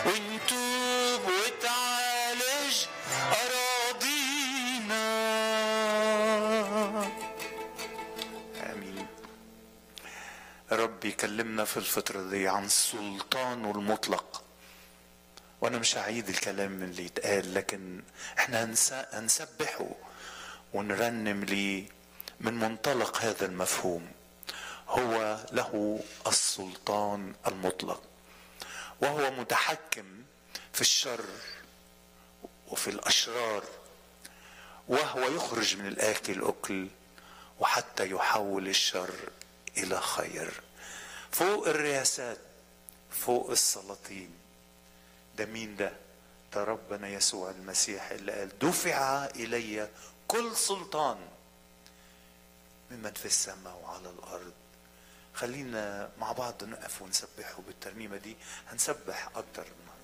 ونتوب وتعالج أراضينا آمين ربي كلمنا في الفترة دي عن سلطانه المطلق وانا مش هعيد الكلام اللي يتقال لكن احنا هنسبحه ونرنم ليه من منطلق هذا المفهوم هو له السلطان المطلق وهو متحكم في الشر وفي الاشرار وهو يخرج من الاكل اكل وحتى يحول الشر الى خير فوق الرياسات فوق السلاطين ده مين ده ده ربنا يسوع المسيح اللي قال دفع الي كل سلطان ممن في السماء وعلى الارض خلينا مع بعض نقف ونسبحه بالترنيمه دي هنسبح اكتر من